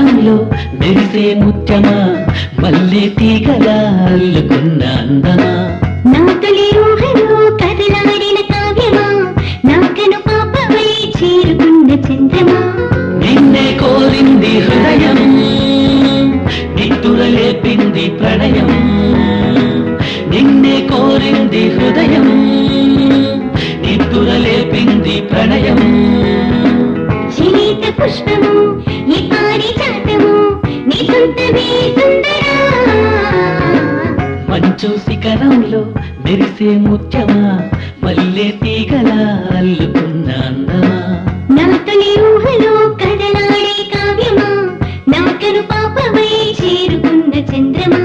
శిఖరంలో మెరిసే ముత్యమా మల్లె తీగలా అల్లుకున్న అందమా నా తొలి ఊహలో కదలాడిన కావ్యమా నాకను పాపమై చేరుకున్న చంద్రమా నిన్నే కోరింది హృదయం నిద్దురలేపింది ప్రణయం నిన్నే కోరింది హృదయం నిద్దురలేపింది ప్రణయం శీత పుష్పము ఈ పారిజాతము నీ సొంతమే సుందరా మంచు శిఖరంలో మెరిసే ముత్యమా మల్లె తీగలా అల్లుకున్న అందమా నా తొలి ఊహలో కదలాడే కావ్యమా నాకను పాపమై చేరుకున్న చంద్రమా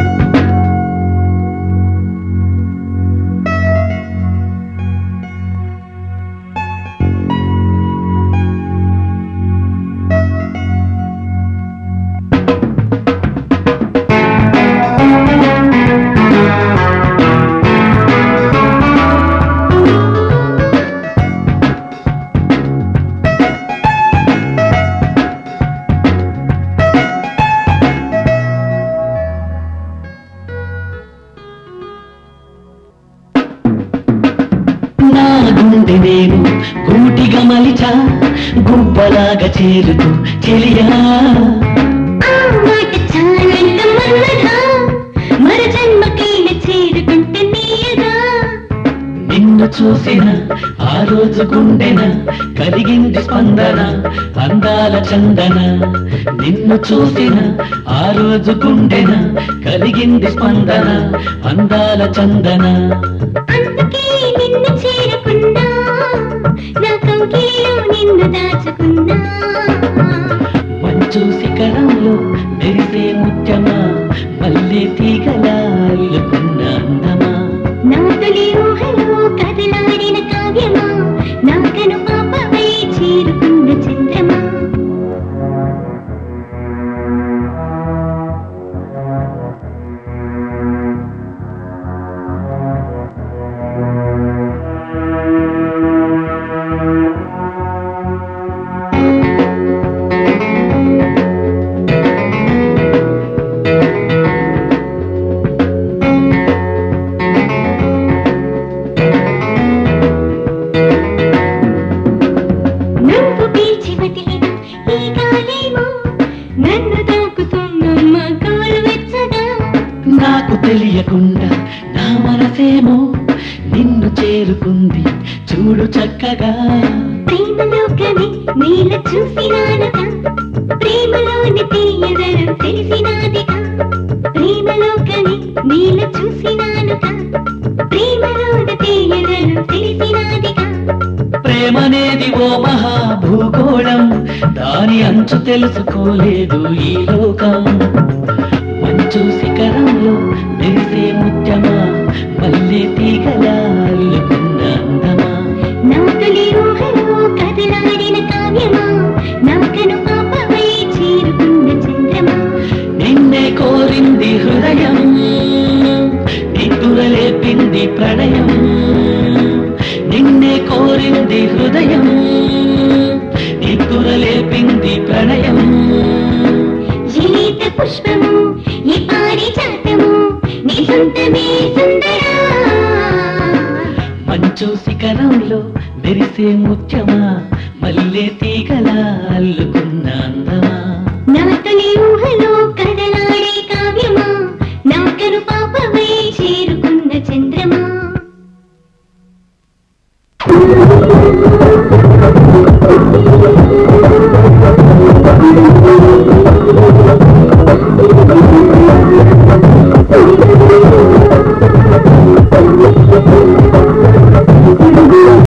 నా గుండె నేను గూటిగా మలిచా గుబ్బలాగా చేరుతూ చెలియా ఆ మాట చాలంట మన్నదా మర జన్మకైన చేరుకుంటే నీయగా నిన్ను చూసిన ఆ రోజు గుండెన కలిగింది స్పందన అందాల చందన నిన్ను చూసిన ఆ రోజు గుండెన కలిగింది స్పందన అందాల చందన అందుకే నిన్ను చేరుకున్నా నా కౌగిలిలో నిన్ను దాచుకున్నా మంచు శిఖరంలో మెరిసే ముత్యమా మల్లె తీగలా అల్లుకున్న అందమా నా తొలి ఊహలో కదలాడిన కావ్యమా నాకను పాపమై చేరుకున్న చంద్రమా నువ్వు పీల్చి వదిలిన ఈ గాలేమో నన్ను తాకుతున్న మగాలు వెచ్చగా నాకు తెలియకుండా నా మనసేమో నిన్ను చేరుకుంది చూడు చక్కగా ప్రేమలోకని నీల చూసినానగా ప్రేమలోని తీయదనం తెలిసినాదిగా ప్రేమలోకని నీల చూసినానుగా ప్రేమలోని తీయదనం తెలిసినాదిగా ప్రేమనేది ఓ మహా భూగోళం దాని అంచు తెలుసుకోలేదు ఈ లోకం మంచు శిఖరంలో మెరిసే ముత్యమా మల్లె తీగలా అల్లుకున్న అందమా నా తొలి ఊహలో కదలాడిన కావ్యమా నాకను పాపమై చేరుకున్న చంద్రమా నిన్నే కోరింది హృదయం నిద్దురలేపింది ప్రణయం నిన్నే కోరింది హృదయం నిద్దురలేపింది ప్రణయం జీవిత పుష్పము ఈ పారిజాతము నీ సొంతమే సుందరా మంచు శిఖరంలో మెరిసే ముత్యమా మల్లె తీగలా అల్లుకున్న